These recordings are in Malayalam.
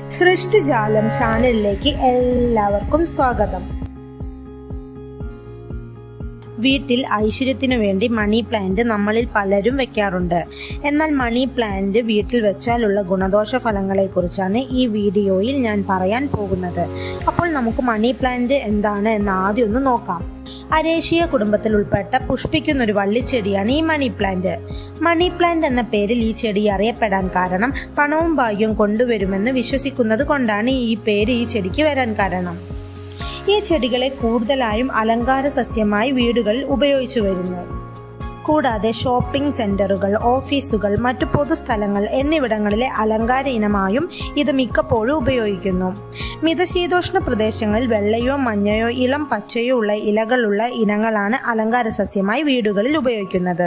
സൃഷ്ടിജാലം ചാനലിലേക്ക് എല്ലാവർക്കും സ്വാഗതം വീട്ടിൽ ഐശ്വര്യത്തിനു വേണ്ടി മണി പ്ലാന്റ് നമ്മളിൽ പലരും വെക്കാറുണ്ട് എന്നാൽ മണി പ്ലാന്റ് വീട്ടിൽ വെച്ചാലുള്ള ഗുണദോഷ ഫലങ്ങളെ കുറിച്ചാണ് ഈ വീഡിയോയിൽ ഞാൻ പറയാൻ പോകുന്നത് അപ്പോൾ നമുക്ക് മണി പ്ലാന്റ് എന്താണ് എന്ന് ആദ്യം ഒന്ന് നോക്കാം അരേഷ്യ കുടുംബത്തിൽ ഉൾപ്പെട്ട പുഷ്പിക്കുന്ന ഒരു വള്ളിച്ചെടിയാണ് ഈ മണി പ്ലാന്റ് മണി പ്ലാന്റ് എന്ന പേരിൽ ഈ ചെടി അറിയപ്പെടാൻ കാരണം പണവും ഭാഗ്യവും കൊണ്ടുവരുമെന്ന് വിശ്വസിക്കുന്നത് കൊണ്ടാണ് ഈ പേര് ഈ ചെടിക്ക് വരാൻ കാരണം ഈ ചെടികളെ കൂടുതലായും അലങ്കാര സസ്യമായി വീടുകളിൽ ഉപയോഗിച്ചു വരുന്നു കൂടാതെ ഷോപ്പിംഗ് സെന്ററുകൾ ഓഫീസുകൾ മറ്റു പൊതുസ്ഥലങ്ങൾ എന്നിവിടങ്ങളിലെ അലങ്കാര ഇനമായും ഇത് മിക്കപ്പോഴും ഉപയോഗിക്കുന്നു മിതശീതോഷ്ണ പ്രദേശങ്ങളിൽ വെള്ളയോ മഞ്ഞയോ ഇളം പച്ചയോ ഉള്ള ഇലകളുള്ള ഇനങ്ങളാണ് അലങ്കാര സസ്യമായി വീടുകളിൽ ഉപയോഗിക്കുന്നത്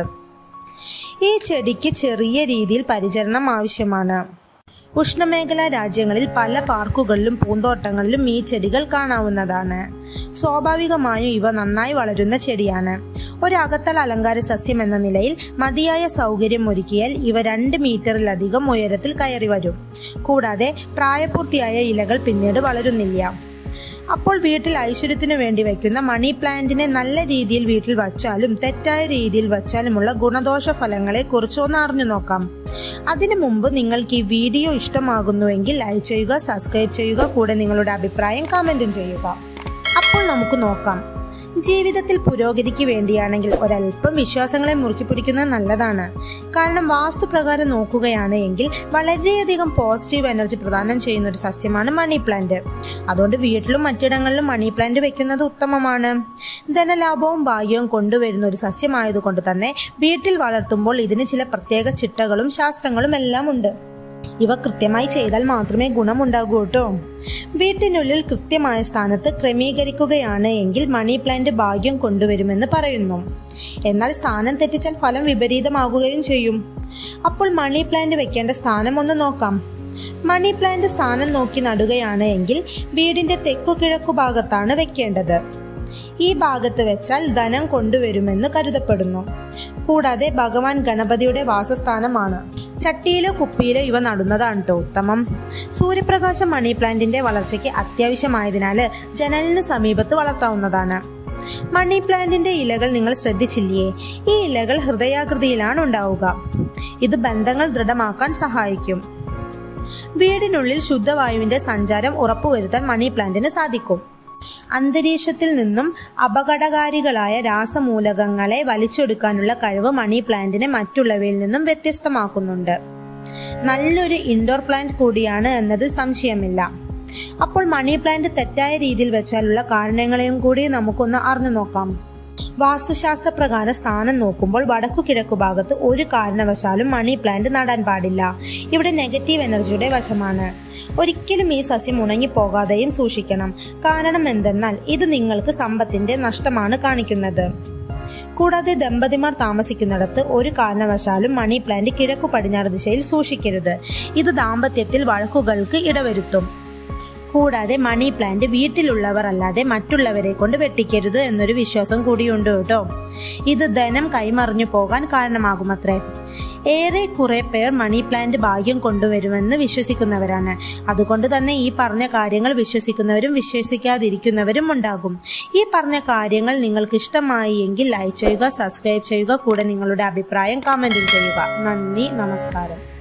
ഈ ചെടിക്ക് ചെറിയ രീതിയിൽ പരിചരണം ആവശ്യമാണ് ഉഷ്ണമേഖലാ രാജ്യങ്ങളിൽ പല പാർക്കുകളിലും പൂന്തോട്ടങ്ങളിലും ഈ ചെടികൾ കാണാവുന്നതാണ് സ്വാഭാവികമായും ഇവ നന്നായി വളരുന്ന ചെടിയാണ് ഒരു അകത്തള അലങ്കാര സസ്യം എന്ന നിലയിൽ മതിയായ സൗകര്യം ഒരുക്കിയാൽ ഇവ രണ്ട് മീറ്ററിലധികം ഉയരത്തിൽ കയറി വരും കൂടാതെ പ്രായപൂർത്തിയായ ഇലകൾ പിന്നീട് വളരുന്നില്ല അപ്പോൾ വീട്ടിൽ ഐശ്വര്യത്തിനു വേണ്ടി വെക്കുന്ന മണി പ്ലാന്റിനെ നല്ല രീതിയിൽ വീട്ടിൽ വച്ചാലും തെറ്റായ രീതിയിൽ വച്ചാലുമുള്ള ഗുണദോഷ ഫലങ്ങളെ കുറിച്ച് ഒന്ന് അറിഞ്ഞു നോക്കാം അതിനു മുമ്പ് നിങ്ങൾക്ക് ഈ വീഡിയോ ഇഷ്ടമാകുന്നുവെങ്കിൽ ലൈക്ക് ചെയ്യുക സബ്സ്ക്രൈബ് ചെയ്യുക കൂടെ നിങ്ങളുടെ അഭിപ്രായം കമന്റും ചെയ്യുക അപ്പോൾ നമുക്ക് നോക്കാം ജീവിതത്തിൽ പുരോഗതിക്ക് വേണ്ടിയാണെങ്കിൽ ഒരല്പം വിശ്വാസങ്ങളെ മുറുക്കി പിടിക്കുന്നത് നല്ലതാണ് കാരണം വാസ്തുപ്രകാരം നോക്കുകയാണ് എങ്കിൽ വളരെയധികം പോസിറ്റീവ് എനർജി പ്രദാനം ചെയ്യുന്ന ഒരു സസ്യമാണ് മണി പ്ലാന്റ് അതുകൊണ്ട് വീട്ടിലും മറ്റിടങ്ങളിലും മണി പ്ലാന്റ് വെക്കുന്നത് ഉത്തമമാണ് ധനലാഭവും ഭാഗ്യവും കൊണ്ടുവരുന്ന ഒരു സസ്യമായതുകൊണ്ട് തന്നെ വീട്ടിൽ വളർത്തുമ്പോൾ ഇതിന് ചില പ്രത്യേക ചിട്ടകളും ശാസ്ത്രങ്ങളും എല്ലാം ഉണ്ട് ഇവ കൃത്യമായി ചെയ്താൽ മാത്രമേ ഗുണമുണ്ടാകൂ കേട്ടോ വീട്ടിനുള്ളിൽ കൃത്യമായ സ്ഥാനത്ത് ക്രമീകരിക്കുകയാണ് എങ്കിൽ മണി പ്ലാന്റ് ഭാഗ്യം കൊണ്ടുവരുമെന്ന് പറയുന്നു എന്നാൽ സ്ഥാനം തെറ്റിച്ചാൽ ഫലം വിപരീതമാകുകയും ചെയ്യും അപ്പോൾ മണി പ്ലാന്റ് വെക്കേണ്ട സ്ഥാനം ഒന്ന് നോക്കാം മണി പ്ലാന്റ് സ്ഥാനം നോക്കി നടുകയാണ് എങ്കിൽ വീടിന്റെ തെക്കു കിഴക്കു ഭാഗത്താണ് വെക്കേണ്ടത് ഈ ഭാഗത്ത് വെച്ചാൽ ധനം കൊണ്ടുവരുമെന്ന് കരുതപ്പെടുന്നു കൂടാതെ ഭഗവാൻ ഗണപതിയുടെ വാസസ്ഥാനമാണ് ചട്ടിയിലോ കുപ്പിയിലോ ഇവ നടുന്നതാണ് കേട്ടോ ഉത്തമം സൂര്യപ്രകാശം മണി പ്ലാന്റിന്റെ വളർച്ചയ്ക്ക് അത്യാവശ്യമായതിനാൽ ജനലിന് സമീപത്ത് വളർത്താവുന്നതാണ് മണി പ്ലാന്റിന്റെ ഇലകൾ നിങ്ങൾ ശ്രദ്ധിച്ചില്ലേ ഈ ഇലകൾ ഹൃദയാകൃതിയിലാണ് ഉണ്ടാവുക ഇത് ബന്ധങ്ങൾ ദൃഢമാക്കാൻ സഹായിക്കും വീടിനുള്ളിൽ ശുദ്ധവായുവിന്റെ സഞ്ചാരം ഉറപ്പുവരുത്താൻ മണി പ്ലാന്റിന് സാധിക്കും അന്തരീക്ഷത്തിൽ നിന്നും അപകടകാരികളായ രാസമൂലകങ്ങളെ വലിച്ചെടുക്കാനുള്ള കഴിവ് മണി പ്ലാന്റിനെ മറ്റുള്ളവയിൽ നിന്നും വ്യത്യസ്തമാക്കുന്നുണ്ട് നല്ലൊരു ഇൻഡോർ പ്ലാന്റ് കൂടിയാണ് എന്നതിൽ സംശയമില്ല അപ്പോൾ മണി പ്ലാന്റ് തെറ്റായ രീതിയിൽ വെച്ചാലുള്ള കാരണങ്ങളെയും കൂടി നമുക്കൊന്ന് അറിഞ്ഞു നോക്കാം വാസ്തുശാസ്ത്ര പ്രകാരം സ്ഥാനം നോക്കുമ്പോൾ വടക്കു കിഴക്കു ഭാഗത്ത് ഒരു കാരണവശാലും മണി പ്ലാന്റ് നടാൻ പാടില്ല ഇവിടെ നെഗറ്റീവ് എനർജിയുടെ വശമാണ് ഒരിക്കലും ഈ സസ്യം ഉണങ്ങിപ്പോകാതെയും സൂക്ഷിക്കണം കാരണം എന്തെന്നാൽ ഇത് നിങ്ങൾക്ക് സമ്പത്തിന്റെ നഷ്ടമാണ് കാണിക്കുന്നത് കൂടാതെ ദമ്പതിമാർ താമസിക്കുന്നിടത്ത് ഒരു കാരണവശാലും മണി പ്ലാന്റ് കിഴക്കു പടിഞ്ഞാറ് ദിശയിൽ സൂക്ഷിക്കരുത് ഇത് ദാമ്പത്യത്തിൽ വഴക്കുകൾക്ക് ഇടവരുത്തും കൂടാതെ മണി പ്ലാന്റ് വീട്ടിലുള്ളവർ അല്ലാതെ മറ്റുള്ളവരെ കൊണ്ട് വെട്ടിക്കരുത് എന്നൊരു വിശ്വാസം കൂടിയുണ്ട് കേട്ടോ ഇത് ധനം കൈമറിഞ്ഞു പോകാൻ കാരണമാകുമത്രേ ഏറെ കുറെ പേർ മണി പ്ലാന്റ് ഭാഗ്യം കൊണ്ടുവരുമെന്ന് വിശ്വസിക്കുന്നവരാണ് അതുകൊണ്ട് തന്നെ ഈ പറഞ്ഞ കാര്യങ്ങൾ വിശ്വസിക്കുന്നവരും വിശ്വസിക്കാതിരിക്കുന്നവരും ഉണ്ടാകും ഈ പറഞ്ഞ കാര്യങ്ങൾ നിങ്ങൾക്ക് ഇഷ്ടമായി എങ്കിൽ ലൈക്ക് ചെയ്യുക സബ്സ്ക്രൈബ് ചെയ്യുക കൂടെ നിങ്ങളുടെ അഭിപ്രായം കമന്റും ചെയ്യുക നന്ദി നമസ്കാരം